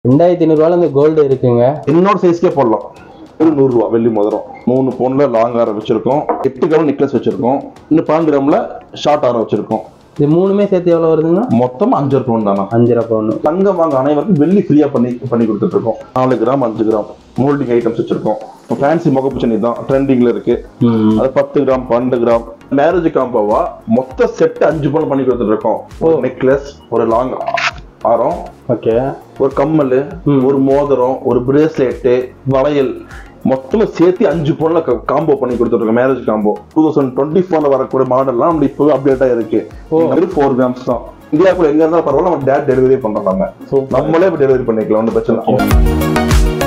ரெண்டாயிரத்தி ஐநூறுவால இந்த கோல்டு இருக்குங்க என்னோட சைஸ்க்கே போடலாம் ஒரு நூறுரூவா வெள்ளி மோதிரம் மூணு பவுன்ல லாங் ஆரம் வச்சிருக்கோம் எட்டு கிராம் நெக்லஸ் வச்சிருக்கோம் இன்னும் பன்னெண்டு கிராம்ல ஷார்ட் ஆரம் வச்சிருக்கோம் இது மூணுமே சேர்த்து எவ்வளவு வருதுங்க மொத்தம் அஞ்சு பவுன் தானா அஞ்சரை பவுன் தங்கம் வாங்க அனைவருக்கும் வெள்ளி ஃப்ரீயா பண்ணி பண்ணி கொடுத்துட்டு இருக்கோம் நாலு கிராம் அஞ்சு கிராம் மோல்டிங் ஐட்டம்ஸ் வச்சிருக்கோம் ஃபேன்சி முகப்புச்சனி தான் ட்ரெண்டிங்ல இருக்கு அது பத்து கிராம் பன்னெண்டு கிராம் மேரேஜ் காம்போவா மொத்த செட் அஞ்சு பவுன் பண்ணி கொடுத்துட்டு இருக்கோம் ஒரு நெக்லஸ் ஒரு லாங் ஆரம் ஓகே ஒரு கம்மல் ஒரு மோதிரம் ஒரு பிரேஸ்லெட்டு வளையல் மொத்தமா சேர்த்து அஞ்சு பவுன்ல காம்போ பண்ணி கொடுத்துருக்கோம் marriage combo two thousand twenty ஃபோர்ல வரக்கூடிய மாடல்லாம் நம்ம இப்பவே அப்டேட் ஆயிருக்கு வெறும் ஃபோர் கிராம்ஸ் தான் இந்தியாவுக்குள்ள எங்க இருந்தாலும் பரவாயில்ல நம்ம டேட் டெலிவரி பண்றோம் நம்ம நம்மளே இப்ப டெலிவரி பண்ணிக்கலாம் ஒன்றும் பிரச்சனை இல்லை.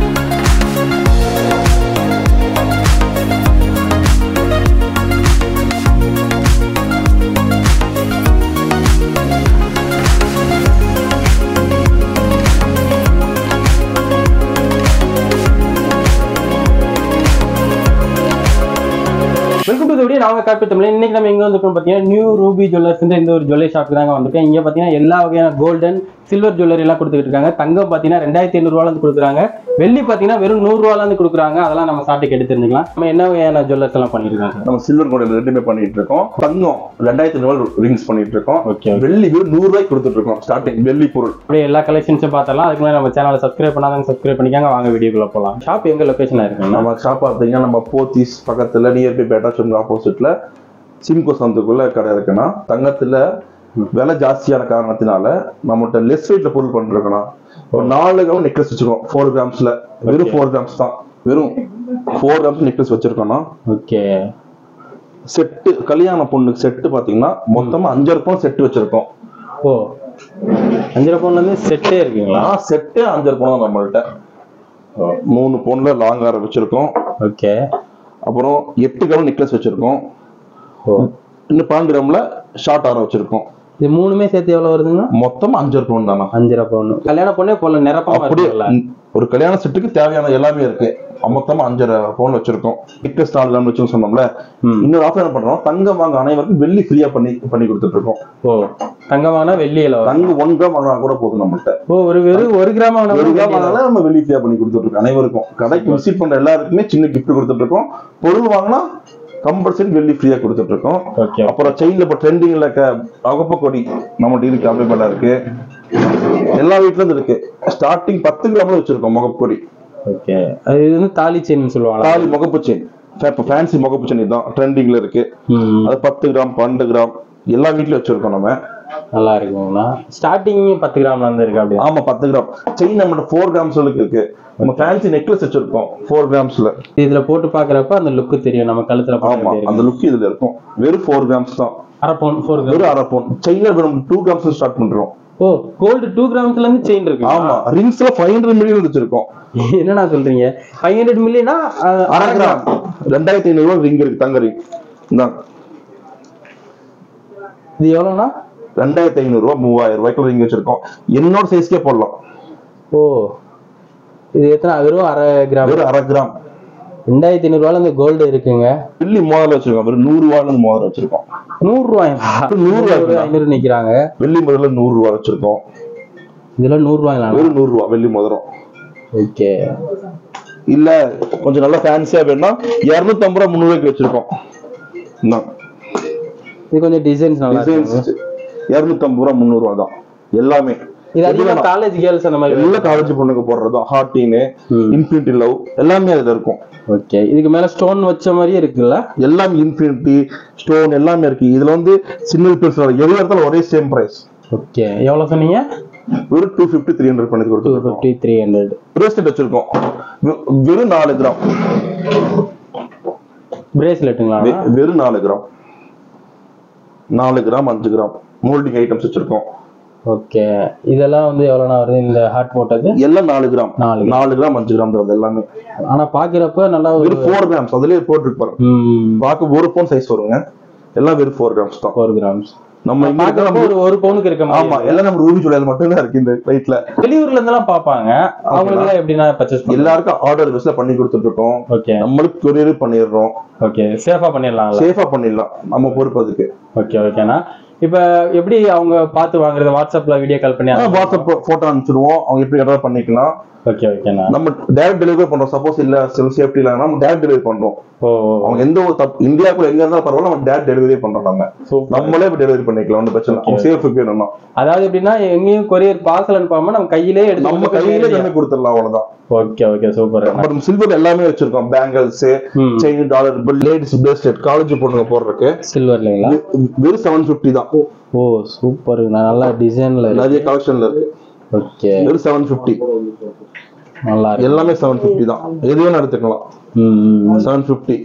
வெல்கம் டு வீடியோ நாங்க காப்பி தமிழ் இன்னைக்கு நம்ம எங்க வந்திருக்கோம் பாத்தீங்கன்னா நியூ ரூபி ஜுவல்லர்ஸ் இந்த ஒரு ஜுவல்லரி ஷாப்புக்கு தாங்க வந்திருக்கோம் இங்க பாத்தீங்கன்னா எல்லா வகையான கோல்டன் சில்வர் ஜுவல்லரி எல்லாம் கொடுத்துட்டு இருக்காங்க தங்கம் பாத்தீங்கன்னா ரெண்டாயிரத்தி ஐநூறுவால இருந்து கொடுக்குறாங்க வெள்ளி பாத்தீங்கன்னா வெறும் நூறு ரூபால இருந்து கொடுக்குறாங்க அதெல்லாம் நம்ம சாப்பிட்டு எடுத்து தெரிஞ்சுக்கலாம் நம்ம என்ன வகையான ஜுவல்லர்ஸ் எல்லாம் பண்ணிருக்காங்க நம்ம சில்வர் கோல்டு ரெண்டுமே பண்ணிட்டு இருக்கோம் தங்கம் ரெண்டாயிரத்தி ஐநூறு ரிங்ஸ் பண்ணிட்டு இருக்கோம் ஓகே வெள்ளி வெறும் நூறு ரூபாய்க்கு கொடுத்துட்டு இருக்கோம் ஸ்டார்டிங் வெள்ளி பொருள் அப்படியே எல்லா கலெக்ஷன்ஸும் பார்த்தலாம் அதுக்கு முன்னாடி நம்ம சேனலை சப்ஸ்கிரைப் பண்ணாதான் சப்ஸ்கிரைப் பண்ணிக்காங்க வாங்க வீடியோக்குள்ள போலாம் ஷாப் எங்க லொகேஷன் இருக்குன்னா நம்ம ஷாப் பார்த்தீங்கன்னா நம்ம போத்தீஸ் பக்கத்துல நியர்பை பேட்டா ஷோம் ஆப்போசிட்ல சிம்கோ சந்துக்குள்ள கடை இருக்குன்னா தங்கத்துல விலை ஜாஸ்தியான காரணத்தினால நம்மகிட்ட லெஸ் ரேட்ல பொருள் பண்ணிருக்கோம் ஒரு நாலு கிராம் நெக்லஸ் வச்சிருக்கோம் ஃபோர் கிராம்ஸ்ல வெறும் ஃபோர் கிராம்ஸ் தான் வெறும் ஃபோர் கிராம்ஸ் நெக்லஸ் வச்சிருக்கோம்னா ஓகே செட்டு கல்யாண பொண்ணுக்கு செட்டு பாத்தீங்கன்னா மொத்தமா அஞ்சரை பவுன் செட்டு வச்சிருக்கோம் ஓ அஞ்சரை பவுன்ல இருந்து செட்டே இருக்குங்களா ஆனா செட்டே அஞ்சரை பவுன் தான் நம்மள்ட்ட மூணு பவுன்ல லாங் ஆரம் வச்சிருக்கோம் ஓகே அப்புறம் எட்டு கிராம் நெக்லஸ் வச்சிருக்கோம் ஓ இன்னும் பன்னெண்டு கிராம்ல ஷார்ட் ஆரம் வச்சிருக்கோம் இது மூணுமே சேர்த்து எவ்வளவு வருதுங்க மொத்தம் அஞ்சரை பவுன் தானா அஞ்சரை பவுன் கல்யாண பொண்ணே போல நிரப்பமா அப்படியே இருக்குல்ல ம், ஒரு கல்யாண செட்டுக்கு தேவையான எல்லாமே இருக்கு மொத்தமா அஞ்சரை பவுன் வச்சிருக்கோம் நெக்லஸ் நாலு கிராம் வச்சு சொன்னோம்ல ம். இன்னொரு ஆஃபர் என்ன பண்றோம் தங்கம் வாங்க அனைவருக்கும் வெள்ளி ஃப்ரீயா பண்ணி பண்ணி கொடுத்துட்டு இருக்கோம் ஓ தங்கம் வாங்கினா வெள்ளியில வரும் தங்கம் ஒன் கிராம் வாங்கினா கூட போதும் நம்மள்ட்ட ஓ ஒரு வெறும் ஒரு கிராம் வாங்கினா ஒரு கூட கிராம் வெள்ளியில வாங்கினாலும் நம்ம வெள்ளி ஃப்ரீயா பண்ணி கொடுத்துட்டு இருக்கோம் அனைவருக்கும் கடைக்கு விசிட் பண்ற எல்லாருக்குமே சின்ன gift கொடுத்துட்டு இருக்கோம் பொருள் வாங்கினா கம்பல்சரி வெள்ளி ஃப்ரீயா கொடுத்துட்டு இருக்கோம் ஓகே அப்புறம் செயின்ல இப்போ ட்ரெண்டிங்ல இருக்க அகப்ப கொடி நம்ம டீலுக்கு அவைலபிளா இருக்கு எல்லா வீட்ல இருந்து இருக்கு ஸ்டார்டிங் பத்து கிராம்ல வச்சிருக்கோம் முகப்பு கொடி ஓகே அது வந்து தாலி செயின் சொல்லுவாங்க தாலி முகப்பு செயின் இப்போ ஃபேன்சி முகப்பு செயின் தான் ட்ரெண்டிங்ல இருக்கு அது பத்து கிராம் பன்னெண்டு கிராம் எல்லா வீட்லயும் வச்சிருக்கோம் நம்ம நல்லா இருக்குங்களா ஸ்டார்டிங் பத்து கிராம்ல இருந்து இருக்கு அப்படியே ஆமா பத்து கிராம் செயின் நம்மகிட்ட ஃபோர் கிராம்ஸ் இருக்கு நம்ம ஃபேன்சி நெக்லஸ் வச்சிருக்கோம் ஃபோர் கிராம்ஸ்ல இதுல போட்டு பாக்குறப்ப அந்த லுக் தெரியும் நம்ம கழுத்துல ஆமா போட்டு அந்த லுக் இதுல இருக்கும் வெறும் ஃபோர் கிராம்ஸ் தான் அரை பவுன் ஃபோர் கிராம் வெறும் அரை பவுன் செயின்ல வெறும் டூ கிராம்ஸ் ஸ்டார்ட் பண்றோம் ஓ கோல்டு டூ கிராம்ஸ்ல இருந்து செயின் இருக்கு ஆமா ரிங்ஸ்ல ஃபைவ் ஹண்ட்ரட் மில்லியன் வச்சிருக்கோம் என்னடா சொல்றீங்க ஃபைவ் ஹண்ட்ரட் மில்லியனா அரை கிராம் ரெண்டாயிரத்தி ஐநூறு ரூபாய் ரிங் இருக்கு தங்க ரிங் இந்தாங்க இது எவ்வளவுனா ரெண்டாயிரத்தி ஐநூறு ரூபாய் மூவாயிரம் ரூபாய்க்குள்ள ரிங் வச்சிருக்கோம் என்னோட சைஸ்க்கே போடலாம் ஓ இது எத்தனை வெறும் அரை கிராம் வெறும் அரை கிராம் ரெண்டாயிரத்தி ஐநூறுவால இந்த கோல்டு இருக்குங்க வெள்ளி மோதிரம் வச்சிருக்கோம் வெறும் நூறு ரூபாய்ல இருந்து மோதிரம் வச்சிருக்கோம் நூறு ரூபாயா நூறு ரூபாய்ங்களா? ஐநூறு நிக்கிறாங்க வெள்ளி முதல்ல நூறு ரூபாய் வச்சிருக்கோம் இதுல நூறு ரூபாய்ங்களா வெறும் நூறு ரூபாய் வெள்ளி மோதிரம் ஓகே இல்ல கொஞ்சம் நல்லா ஃபேன்சியா வேணும்னா இருநூத்தி ஐம்பது ரூபா முந்நூறு ரூபாய்க்கு வச்சிருக்கோம் இந்தாங்க. இது கொஞ்சம் டிசைன்ஸ் நல்லா டிசைன்ஸ் இருக்கு இருநூத்தி ஐம்பது ரூபா முந்நூறு ரூபா தான் எல்லாமே இது அதிகமா காலேஜ் கேர்ள்ஸ் அந்த மாதிரி எல்லா காலேஜ் பொண்ணுக்கு போடுறதும் ஹார்டின்னு ம். இன்ஃபினிட்டி லவ் எல்லாமே அதுல இருக்கும் ஓகே இதுக்கு மேல ஸ்டோன் வச்ச மாதிரியே இருக்குல்ல எல்லாம் இன்ஃபினிட்டி ஸ்டோன் எல்லாமே இருக்கு இதுல வந்து சிங்கிள் பீஸ் எவ்வளவு இடத்துல ஒரே சேம் பிரைஸ் ஓகே எவ்வளவு சொன்னீங்க வெறும் டூ ஃபிஃப்டி த்ரீ ஹண்ட்ரட் பண்ணி டூ கொடுத்துருக்கோம் ஃபிஃப்டி த்ரீ ஹண்ட்ரட் பிரேஸ்லெட் வச்சிருக்கோம் வெ- வெறும் நாலு கிராம் பிரேஸ்லெட்டுங்களா வெ- வெறும் நாலு கிராம் நாலு கிராம் அஞ்சு கிராம் மோல்டிங் ஐட்டம்ஸ் வச்சிருக்கோம் ஓகே இதெல்லாம் வந்து எவ்வளோண்ணா வருது இந்த ஹார்ட் போட்டது எல்லாம் நாலு கிராம் நாலு கிராம். நாலு கிராம் அஞ்சு கிராம் தான் வருது எல்லாமே ஆனா பாக்குறப்ப நல்லா ஒரு வெறும் ஃபோர் கிராம்ஸ் அதுலயே போட்டுருக்கு பாருங்க ம் பார்க்க ஒரு பவுன் சைஸ் வருங்க எல்லாம் வெறும் ஃபோர் கிராம்ஸ் தான் ஃபோர் கிராம்ஸ் நம்ம இங்க இருக்க பாக்குறப்ப நம்ம- ஒரு ஒரு பவுனுக்கு இருக்க ஆமா மாதிரி எல்லாம் நம்ம ரூபி ஜுவலையில் மட்டும்தான் இருக்கு இந்த வெயிட்ல வெளியூர்ல இருந்தெல்லாம் பாப்பாங்க அவங்களுக்கு எல்லாம் எப்படின்னா பர்ச்சேஸ் பண்ணலாம் எல்லாருக்கும் ஆர்டர் பேஸ்ல பண்ணி கொடுத்துட்டு இருக்கோம் ஓகே நம்மளுக்கு கொரியர் பண்ணிடுறோம் ஓகே சேஃபா பண்ணிடலாம்ல சேஃபா பண்ணிடலாம் நம்ம பொறுப்பு அதுக்கு ஓகே ஓகேண்ணா இப்ப எப்படி அவங்க பார்த்து வாங்குறது வாட்ஸ்அப்ல வீடியோ கால் பண்ணி வாட்ஸ்அப் போட்டோ அனுப்பிச்சிடுவோம் அவங்க எப்படி ஆர்டர் பண்ணிக்கலாம் ஓகே ஓகேண்ணா நம்ம டேரக்ட் டெலிவரி பண்றோம் சப்போஸ் இல்ல சேஃப்டி இல்லைன்னா நம்ம டேரக்ட் டெலிவரி பண்றோம் ஓ அவங்க எந்த ஒரு தப்பு இந்தியாக்குள்ள எங்க இருந்தாலும் பரவாயில்ல நம்ம டேரக்ட் டெலிவரி பண்றோம் நம்ம சூப்பர் நம்மளே இப்ப டெலிவரி பண்ணிக்கலாம் ஒன்றும் பிரச்சனை அவங்க சேஃபுக்கு வேணும்னா அதாவது எப்படின்னா எங்கேயும் கொரியர் பார்சல் அனுப்பாம நம்ம கையிலே எடுத்து நம்ம கையில எல்லாமே கொடுத்துடலாம் அவ்வளவுதான் ஓகே ஓகே சூப்பர் அப்புறம் சில்வர் எல்லாமே வச்சிருக்கோம் பேங்கிள்ஸ் ம் chain dollar ladies bracelet college பொண்ணுங்க போடுறதுக்கு சில்வர் இல்லைங்களா வெ- வெறும் செவன் பிப்டி தான் ஓ சூப்பர் நல்லா டிசைன்ல நிறைய கலெக்ஷன்ல இருக்கு ஓகே வெறும் செவன் பிப்டி நல்லா இருக்கு எல்லாமே செவன் பிப்டி தான் எது வேணும் எடுத்துக்கலாம் ம், ம், ம். செவன் பிப்டி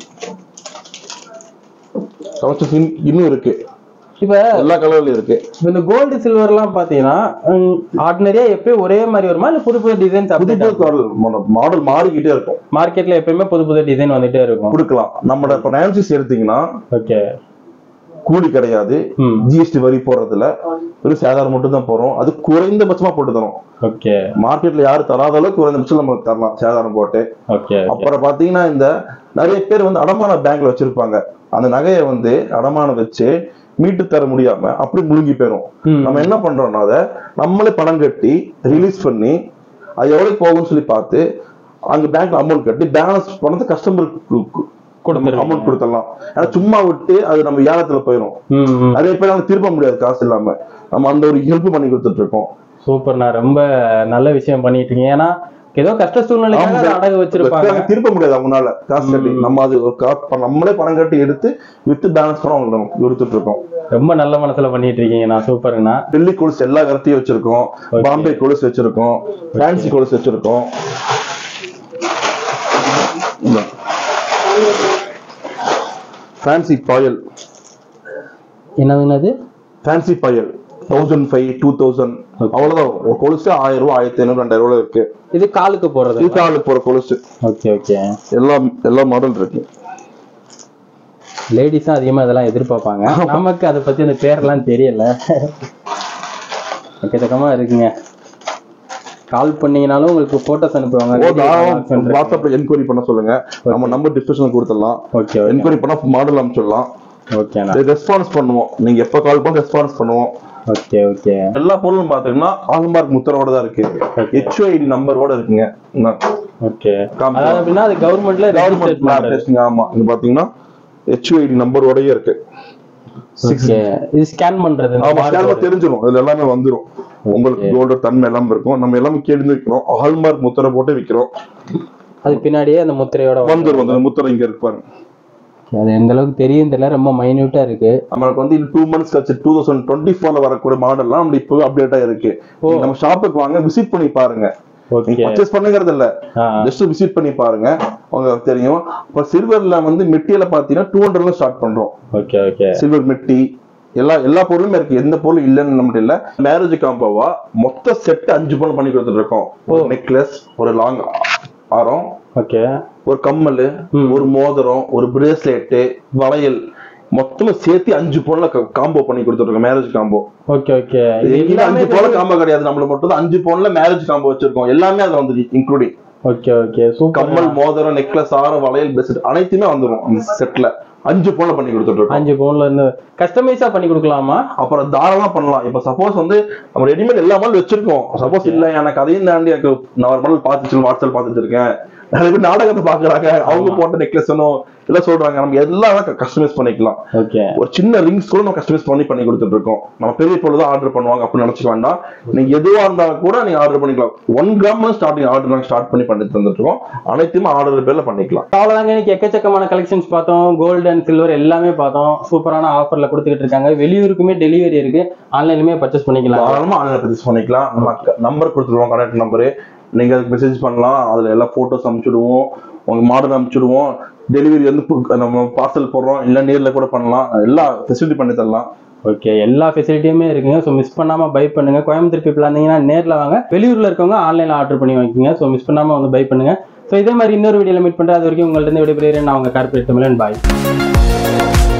கலெக்ஷன் இன்னும் இருக்கு இப்ப எல்லா கலர்லயும் இருக்கு இப்ப இந்த கோல்டு சில்வர்லாம் பாத்தீங்கன்னா ஆர்டினரியா எப்பயும் ஒரே மாதிரி வருமா இல்ல புது புது டிசைன்ஸ் புது அப்டேட் புது மாடல் மாறிக்கிட்டே இருக்கும் மார்க்கெட்ல எப்பயுமே புது புது டிசைன் வந்துட்டே இருக்கும் கொடுக்கலாம் நம்மளோட இப்போ நான்சிஸ் எடுத்தீங்கன்னா ஓகே கூலி கிடையாது ம் ஜிஎஸ்டி வரி போடுறதுல வெறும் சேதாரம் மட்டும் தான் போறோம் அது குறைந்தபட்சமா போட்டு தரோம் ஓகே மார்க்கெட்ல யாரும் தராத அளவுக்கு குறைந்தபட்சம் நம்ம தரலாம் சேதாரம் போட்டு ஓகே அப்புறம் பாத்தீங்கன்னா இந்த நிறைய பேர் வந்து அடமான பேங்க்ல வச்சிருப்பாங்க அந்த நகையை வந்து அடமானம் வச்சு மீட்டு தர முடியாம அப்படி முழுங்கி போயிரும் ம். நம்ம என்ன பண்றோம்னா அதை நம்மளே பணம் கட்டி ரிலீஸ் பண்ணி அது எவ்வளவு போகும்னு சொல்லி பார்த்து அங்க பேங்க்ல அமௌண்ட் கட்டி பேலன்ஸ் பணத்தை கஸ்டமருக்கு கொடுத்துருவீங்க. அமௌண்ட் கொடுத்துடலாம் ஏன்னா சும்மா விட்டு அது நம்ம ஏலத்துல போயிடும் ம் ம் நிறைய பேர் வந்து திருப்ப முடியாது காசு இல்லாம நம்ம அந்த ஒரு ஹெல்ப் பண்ணி கொடுத்துட்டு இருக்கோம் சூப்பர்ண்ணா ரொம்ப நல்ல விஷயம் பண்ணிட்டு இருக்கீங்க ஏன்னா ஏதோ கஷ்ட சூழ்நிலைக்காக அதை அடகு வச்சிருப்பாங்க வெக்காக திருப்ப முடியாது அவங்களால காசு கட்டி நம்ம அது ஒரு கா- ப- நம்மளே பணம் கட்டி எடுத்து வித்து பேலன்ஸ் பண்ண அவங்க நம்ம கொடுத்துட்டு இருக்கோம் ரொம்ப நல்ல மனசுல பண்ணிட்டு இருக்கீங்கண்ணா சூப்பருங்கண்ணா டெல்லி கொலுசு எல்லா கருத்தையும் வச்சிருக்கோம் பாம்பே கொலுசு வச்சிருக்கோம் ஃபேன்சி கொலுசு வச்சிருக்கோம் ஃபேன்சி பாயல் என்னதுன்னது ஃபேன்சி பாயல் தௌசண்ட் ஃபைவ் டூ தௌசண்ட் அவ்வளவுதான் ஒரு கொலுசு ஆயிரம் ரூபாய் ஆயிரத்தி ஐநூறு ரெண்டாயிரம் ரூபாய் இருக்கு இது காலுக்கு போறது இதுக்கு ஆளுக்கு போற கொலுசு ஓகே ஓகே எல்லா எல்லா மாடல் இருக்கு லேடிஸும் அதிகமா இதெல்லாம் எதிர்பார்ப்பாங்க நமக்கு அதை பத்தி அந்த பேர்லாம் தெரியல எக்கச்சக்கமா இருக்குங்க கால் பண்ணீங்கனாலும் உங்களுக்கு போட்டோஸ் அனுப்புவாங்க வாட்ஸ்அப்ல என்கொயரி பண்ண சொல்லுங்க நம்ம நம்பர் டிஸ்கிரிப்ஷன் கொடுத்துடலாம் ஓகே என்கொயரி பண்ணா மாடல் அனுப்பிச்சிடலாம் ஓகேண்ணா ரெஸ்பான்ஸ் பண்ணுவோம் நீங்க எப்ப கால் பண்ண ரெஸ்பான்ஸ் பண்ணுவோம் ஓகே ஓகே எல்லா பொருளும் பாத்தீங்கன்னா ஆல்மார்க் முத்திரோட தான் இருக்கு ஹெச்ஐடி நம்பரோட இருக்குங்க ஓகே காமிக்கலாம். அதாவது அப்படின்னா அது கவர்மெண்ட்ல கவர்மெண்ட் ஆமா இங்க பாத்தீங்கன்னா ஹெச்ஐடி நம்பரோடயே இருக்கு ஓகே இது ஸ்கேன் பண்றது இந்த ஆமா barcode. ஸ்கேன் தெரிஞ்சிடும் இதுல எல்லாமே வந்துரும் உங்களுக்கு கோல்டு தன்மை எல்லாமே இருக்கும் நம்ம எல்லாமே கேட்டு விற்கிறோம் ஹால்மார்க் முத்திரை போட்டு விற்கிறோம் அது பின்னாடியே அந்த முத்திரையோட வரும். வந்துரும் வந்து முத்திரை இங்க இருக்கு பாருங்க அது எந்த அளவுக்கு தெரியும் தெரியல ரொம்ப மைன்யூட்டா இருக்கு நம்மளுக்கு வந்து டூ மந்த்ஸ் கழிச்சு டூ தௌசண்ட் டுவெண்ட்டி ஃபோர்ல வரக்கூடிய மாடல்லாம் நம்ம இப்போ அப்டேட் ஆயிருக்கு நீங்க நம்ம ஷாப்புக்கு வாங்க விசிட் பண்ணி பாருங்க ஓகே பர்ச்சேஸ் பண்ணுங்கிறது இல்ல ஆ ஜஸ்ட் விசிட் பண்ணி பாருங்க உங்களுக்கு தெரியும் இப்போ சில்வர்ல வந்து மெட்டியில பாத்தீங்கன்னா டூ ஹண்ட்ரட்ல ஸ்டார்ட் பண்றோம் ஓகே ஓகே சில்வர் மெட்டி எல்லா எல்லா பொருளுமே இருக்கு எந்த பொருளும் இல்லைன்னு நம்மகிட்ட இல்ல மேரேஜ் காம்போவா மொத்த செட் அஞ்சு பொருள் பண்ணி கொடுத்துட்டு இருக்கோம் ஒரு நெக்லஸ் ஒரு லாங் ஆரம் ஓகே ஒரு கம்மல் ம். ஒரு மோதிரம் ஒரு பிரேஸ்லெட் வளையல் மொத்தமா சேர்த்து அஞ்சு பொருளை காம்போ பண்ணி கொடுத்துருக்கோம் மேரேஜ் காம்போ ஓகே ஓகே எங்கேயுமே அஞ்சு பொருள் காம்போ கிடையாது நம்மள மட்டும் தான் அஞ்சு பொருள்ல மேரேஜ் காம்போ வச்சிருக்கோம் எல்லாமே அதுல வந்து இன்க்ளூடிங் ஓகே ஓகே சூப்பர் கம்மல் மோதிரம் நெக்லஸ் ஆரம் வளையல் பெஸ்ட் அனைத்துமே வந்துரும் அந்த செட்ல அஞ்சு பொருளை பண்ணி கொடுத்துட்டு இருக்கோம் அஞ்சு பவுன்ல இருந்து கஸ்டமைஸா பண்ணி கொடுக்கலாமா அப்புறம் தாராளமா பண்ணலாம் இப்ப சப்போஸ் வந்து நம்ம ரெடிமேட் எல்லா மாடல் வச்சிருக்கோம் சப்போஸ் இல்ல எனக்கு அதையும் தாண்டி எனக்கு நான் ஒரு மாடல் பார்த்துச்சு வாட்ஸ்அப் பார்த்துட்டு இருக்கேன் நிறைய பேர் நாடகத்தை பாக்குறாங்க அவங்க போட்ட நெக்லஸ் எல்லாம் சொல்றாங்க நம்ம எல்லாம் கஸ்டமைஸ் பண்ணிக்கலாம் ஓகே ஒரு சின்ன ரிங்ஸ் கூட நம்ம கஸ்டமைஸ் பண்ணி பண்ணி கொடுத்துட்டு இருக்கோம் நம்ம பெரிய பொருள் தான் ஆர்டர் பண்ணுவாங்க அப்படின்னு நினைச்சுக்க வேண்டாம் நீங்க எதுவா இருந்தாலும் கூட நீங்க ஆர்டர் பண்ணிக்கலாம் ஒன் கிராம்ல ஸ்டார்டிங் ஆர்டர் நாங்க ஸ்டார்ட் பண்ணி பண்ணி தந்துட்டு இருக்கோம் அனைத்துமே ஆர்டர் பேர்ல பண்ணிக்கலாம் அவ்வளவுதாங்க இன்னைக்கு எக்கச்சக்கமான கலெக்ஷன்ஸ் பார்த்தோம் கோல்டு அண்ட் சில்வர் எல்லாமே பார்த்தோம் சூப்பரான ஆஃபர்ல கொடுத்துக்கிட்டு இருக்காங்க வெளியூருக்குமே டெலிவரி இருக்கு ஆன்லைன்லயுமே பர்ச்சேஸ் பண்ணிக்கலாம் தாராளமா ஆன்லைன் பர்ச்சேஸ் பண்ணிக்கலாம் நம்ம நம்பர் கொடுத்துருவோம் கான்டாக்ட் நம்பரு நீங்க அதுக்கு மெசேஜ் பண்ணலாம் அதுல எல்லா போட்டோஸ் அனுப்பிச்சுடுவோம் உங்க மாடல் அனுப்பிச்சுடுவோம் டெலிவரி வந்து பு- நம்ம பார்சல் போடுறோம் இல்ல நேர்ல கூட பண்ணலாம் எல்லா ஃபெசிலிட்டி பண்ணி தரலாம் ஓகே எல்லா ஃபெசிலிட்டியுமே இருக்குங்க ஸோ மிஸ் பண்ணாம பை பண்ணுங்க கோயம்புத்தூர் பீப்புள் இருந்தீங்கன்னா நேர்ல வாங்க வெளியூர்ல இருக்கவங்க ஆன்லைன்ல ஆர்டர் பண்ணி வாங்கிக்கோங்க ஸோ மிஸ் பண்ணாம வந்து பை பண்ணுங்க ஸோ இதே மாதிரி இன்னொரு வீடியோல மீட் பண்றேன் அது வரைக்கும் உங்கள்ட்ட இருந்து விடைபெறுகிறேன் நான் உங்க கார்பரேட் தமிழன் பாய்